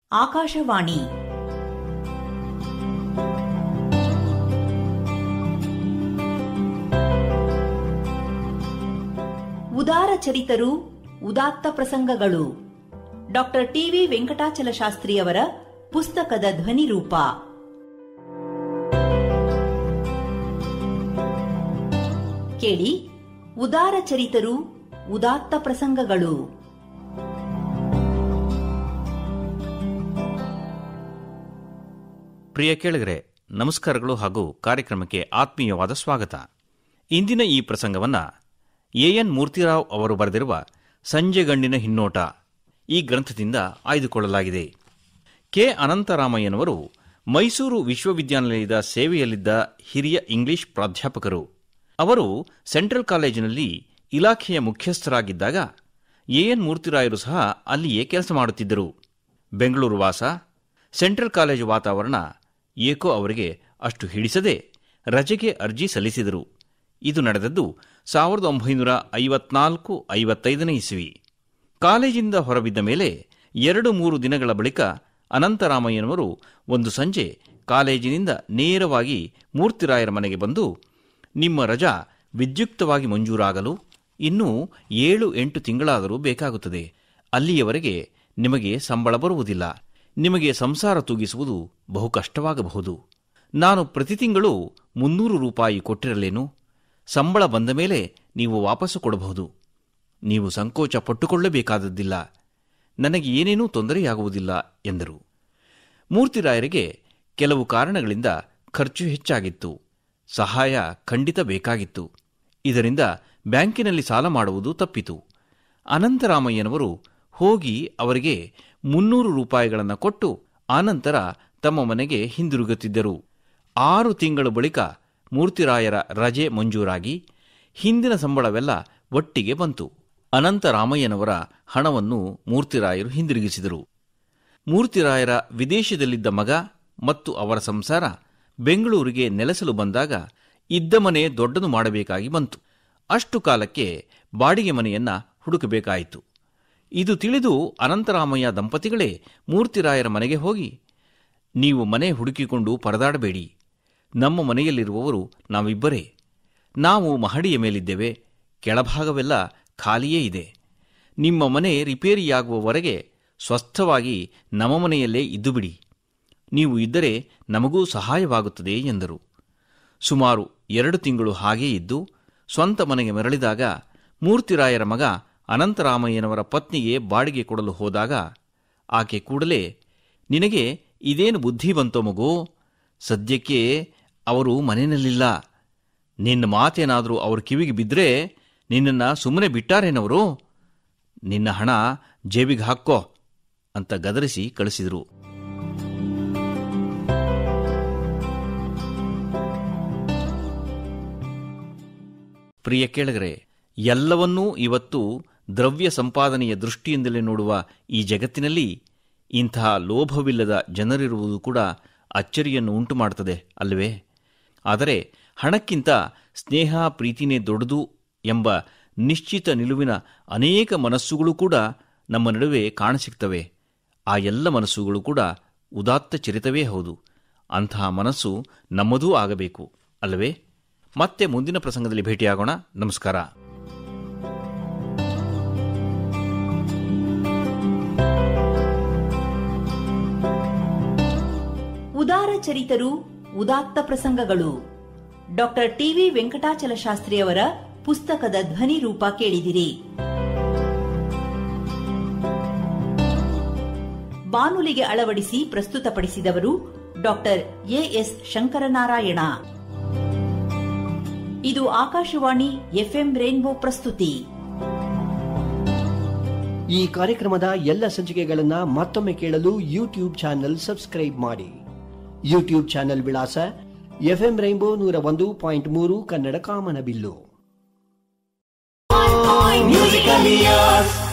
ಆಕಾಶವಾಣಿ ಉದಾರ ಚರಿತರು ಉದಾತ್ತ ಪ್ರಸಂಗಗಳು ಡಾಕ್ಟರ್ ಟಿವಿ ವೆಂಕಟಾಚಲ ಶಾಸ್ತ್ರಿಯವರ ಪುಸ್ತಕದ ಧ್ವನಿ ರೂಪ ಕೇಳಿ ಉದಾರ ಚರಿತರು ಉದಾತ್ತ ಪ್ರಸಂಗಗಳು ಪ್ರಿಯ ಕೇಳಿಗರೆ ನಮಸ್ಕಾರಗಳು ಹಾಗೂ ಕಾರ್ಯಕ್ರಮಕ್ಕೆ ಆತ್ಮೀಯವಾದ ಸ್ವಾಗತ ಇಂದಿನ ಈ ಪ್ರಸಂಗವನ್ನು ಎಎನ್ ಮೂರ್ತಿರಾವ್ ಅವರು ಬರೆದಿರುವ ಸಂಜೆಗಣ್ಣಿನ ಹಿನ್ನೋಟ ಈ ಗ್ರಂಥದಿಂದ ಆಯ್ದುಕೊಳ್ಳಲಾಗಿದೆ ಕೆ ಅನಂತರಾಮಯ್ಯನವರು ಮೈಸೂರು ವಿಶ್ವವಿದ್ಯಾನಿಲಯದ ಸೇವೆಯಲ್ಲಿದ್ದ ಹಿರಿಯ ಇಂಗ್ಲಿಷ್ ಪ್ರಾಧ್ಯಾಪಕರು ಅವರು ಸೆಂಟ್ರಲ್ ಕಾಲೇಜಿನಲ್ಲಿ ಇಲಾಖೆಯ ಮುಖ್ಯಸ್ಥರಾಗಿದ್ದಾಗ ಎಎನ್ ಮೂರ್ತಿರಾಯರು ಸಹ ಅಲ್ಲಿಯೇ ಕೆಲಸ ಮಾಡುತ್ತಿದ್ದರು ಬೆಂಗಳೂರು ವಾಸ ಸೆಂಟ್ರಲ್ ಕಾಲೇಜು ವಾತಾವರಣ ಏಕೋ ಅವರಿಗೆ ಅಷ್ಟು ಹಿಡಿಸದೆ ರಜೆಗೆ ಅರ್ಜಿ ಸಲ್ಲಿಸಿದರು ಇದು ನಡೆದದ್ದು ಸಾವಿರದ ಒಂಬೈನೂರ ಐವತ್ನಾಲ್ಕು ಐವತ್ತೈದನೇ ಇಸವಿ ಕಾಲೇಜಿಂದ ಹೊರಬಿದ್ದ ಮೇಲೆ ಎರಡು ಮೂರು ದಿನಗಳ ಬಳಿಕ ಅನಂತರಾಮಯ್ಯನವರು ಒಂದು ಸಂಜೆ ಕಾಲೇಜಿನಿಂದ ನೇರವಾಗಿ ಮೂರ್ತಿರಾಯರ ಮನೆಗೆ ಬಂದು ನಿಮ್ಮ ರಜಾ ವಿದ್ಯುಕ್ತವಾಗಿ ಮಂಜೂರಾಗಲು ಇನ್ನೂ ಏಳು ಎಂಟು ತಿಂಗಳಾದರೂ ಬೇಕಾಗುತ್ತದೆ ಅಲ್ಲಿಯವರೆಗೆ ನಿಮಗೆ ಸಂಬಳ ಬರುವುದಿಲ್ಲ ನಿಮಗೆ ಸಂಸಾರ ತೂಗಿಸುವುದು ಬಹು ಕಷ್ಟವಾಗಬಹುದು ನಾನು ಪ್ರತಿ ತಿಂಗಳು ಮುನ್ನೂರು ರೂಪಾಯಿ ಕೊಟ್ಟಿರಲೇನು ಸಂಬಳ ಬಂದ ಮೇಲೆ ನೀವು ವಾಪಸ್ಸು ಕೊಡಬಹುದು ನೀವು ಸಂಕೋಚ ಪಟ್ಟುಕೊಳ್ಳಬೇಕಾದದ್ದಿಲ್ಲ ನನಗೆ ಏನೇನೂ ತೊಂದರೆಯಾಗುವುದಿಲ್ಲ ಎಂದರು ಮೂರ್ತಿರಾಯರಿಗೆ ಕೆಲವು ಕಾರಣಗಳಿಂದ ಖರ್ಚು ಹೆಚ್ಚಾಗಿತ್ತು ಸಹಾಯ ಖಂಡಿತ ಬೇಕಾಗಿತ್ತು ಇದರಿಂದ ಬ್ಯಾಂಕಿನಲ್ಲಿ ಸಾಲ ಮಾಡುವುದು ತಪ್ಪಿತು ಅನಂತರಾಮಯ್ಯನವರು ಹೋಗಿ ಅವರಿಗೆ ಮುನ್ನೂರು ರೂಪಾಯಿಗಳನ್ನು ಕೊಟ್ಟು ಆನಂತರ ತಮ್ಮ ಮನೆಗೆ ಹಿಂದಿರುಗುತ್ತಿದ್ದರು ಆರು ತಿಂಗಳ ಬಳಿಕ ಮೂರ್ತಿರಾಯರ ರಜೆ ಮಂಜೂರಾಗಿ ಹಿಂದಿನ ಸಂಬಳವೆಲ್ಲ ಒಟ್ಟಿಗೆ ಬಂತು ಅನಂತರಾಮಯ್ಯನವರ ಹಣವನ್ನು ಮೂರ್ತಿರಾಯರು ಹಿಂದಿರುಗಿಸಿದರು ಮೂರ್ತಿರಾಯರ ವಿದೇಶದಲ್ಲಿದ್ದ ಮಗ ಮತ್ತು ಅವರ ಸಂಸಾರ ಬೆಂಗಳೂರಿಗೆ ನೆಲೆಸಲು ಬಂದಾಗ ಇದ್ದ ಮನೆ ದೊಡ್ಡದು ಮಾಡಬೇಕಾಗಿ ಬಂತು ಅಷ್ಟು ಕಾಲಕ್ಕೆ ಬಾಡಿಗೆ ಮನೆಯನ್ನ ಹುಡುಕಬೇಕಾಯಿತು ಇದು ತಿಳಿದು ಅನಂತರಾಮಯ್ಯ ದಂಪತಿಗಳೇ ಮೂರ್ತಿರಾಯರ ಮನೆಗೆ ಹೋಗಿ ನೀವು ಮನೆ ಹುಡುಕಿಕೊಂಡು ಪರದಾಡಬೇಡಿ ನಮ್ಮ ಮನೆಯಲ್ಲಿರುವವರು ನಾವಿಬ್ಬರೇ ನಾವು ಮಹಡಿಯ ಮೇಲಿದ್ದೇವೆ ಕೆಳಭಾಗವೆಲ್ಲ ಖಾಲಿಯೇ ಇದೆ ನಿಮ್ಮ ಮನೆ ರಿಪೇರಿಯಾಗುವವರೆಗೆ ಸ್ವಸ್ಥವಾಗಿ ನಮ್ಮ ಮನೆಯಲ್ಲೇ ಇದ್ದು ಬಿಡಿ ನೀವು ಇದ್ದರೆ ನಮಗೂ ಸಹಾಯವಾಗುತ್ತದೆ ಎಂದರು ಸುಮಾರು ಎರಡು ತಿಂಗಳು ಹಾಗೇ ಇದ್ದು ಸ್ವಂತ ಮನೆಗೆ ಮರಳಿದಾಗ ಮೂರ್ತಿರಾಯರ ಮಗ ಅನಂತರಾಮಯ್ಯನವರ ಪತ್ನಿಗೆ ಬಾಡಿಗೆ ಕೊಡಲು ಹೋದಾಗ ಆಕೆ ಕೂಡಲೇ ನಿನಗೆ ಇದೇನು ಬುದ್ಧಿ ಬಂತೋ ಮಗು ಸದ್ಯಕ್ಕೆ ಅವರು ಮನೆಯಲ್ಲಿಲ್ಲ ನಿನ್ನ ಮಾತೇನಾದರೂ ಅವ್ರ ಕಿವಿಗೆ ಬಿದ್ದರೆ ನಿನ್ನನ್ನು ಸುಮ್ಮನೆ ಬಿಟ್ಟಾರೇನವರು ನಿನ್ನ ಹಣ ಜೇಬಿಗೆ ಹಾಕ್ಕೋ ಅಂತ ಗದರಿಸಿ ಕಳಿಸಿದರು ಪ್ರಿಯ ಕೇಳಗರೆ ಎಲ್ಲವನ್ನೂ ಇವತ್ತು ದ್ರವ್ಯ ಸಂಪಾದನೆಯ ದೃಷ್ಟಿಯಿಂದಲೇ ನೋಡುವ ಈ ಜಗತ್ತಿನಲ್ಲಿ ಇಂತಹ ಲೋಭವಿಲ್ಲದ ಜನರಿರುವುದು ಕೂಡ ಅಚ್ಚರಿಯನ್ನು ಉಂಟು ಮಾಡುತ್ತದೆ ಅಲ್ಲವೇ ಆದರೆ ಹಣಕ್ಕಿಂತ ಸ್ನೇಹ ಪ್ರೀತಿನೇ ದೊಡ್ಡದು ಎಂಬ ನಿಶ್ಚಿತ ನಿಲುವಿನ ಅನೇಕ ಮನಸ್ಸುಗಳು ಕೂಡ ನಮ್ಮ ನಡುವೆ ಕಾಣಸಿಗ್ತವೆ ಆ ಎಲ್ಲ ಮನಸ್ಸುಗಳು ಕೂಡ ಉದಾತ್ತ ಚರಿತವೇ ಹೌದು ಅಂತಹ ಮನಸ್ಸು ನಮ್ಮದೂ ಆಗಬೇಕು ಅಲ್ಲವೇ ಮತ್ತೆ ಮುಂದಿನ ಪ್ರಸಂಗದಲ್ಲಿ ಭೇಟಿಯಾಗೋಣ ನಮಸ್ಕಾರ ಉದಾರ ಚರಿತರು ಉದಾತ್ತ ಪ್ರಸಂಗಗಳು ಡಾಕ್ಟರ್ ಟಿವಿ ವೆಂಕಟಾಚಲ ಶಾಸ್ತ್ರಿಯವರ ಪುಸ್ತಕದ ಧ್ವನಿ ರೂಪ ಕೇಳಿದಿರಿ ಬಾನುಲಿಗೆ ಅಳವಡಿಸಿ ಪ್ರಸ್ತುತಪಡಿಸಿದವರು ಡಾಕ್ಟರ್ ಎಎಸ್ ಶಂಕರನಾರಾಯಣ ಇದು ಆಕಾಶವಾಣಿ ಎಫ್ಎಂ ರೇನ್ಬೋ ಪ್ರಸ್ತುತಿ ಈ ಕಾರ್ಯಕ್ರಮದ ಎಲ್ಲ ಸಂಚಿಕೆಗಳನ್ನ ಮತ್ತೊಮ್ಮೆ ಕೇಳಲು ಯೂಟ್ಯೂಬ್ ಚಾನೆಲ್ ಸಬ್ಸ್ಕ್ರೈಬ್ ಮಾಡಿ ಯೂಟ್ಯೂಬ್ ಚಾನೆಲ್ ವಿಳಾಸ ಎಫ್ಎಂ ರೈನ್ಬೋ ನೂರ ಒಂದು ಪಾಯಿಂಟ್ ಮೂರು ಕನ್ನಡ ಕಾಮನಬಿಲ್ಲು Musical Years.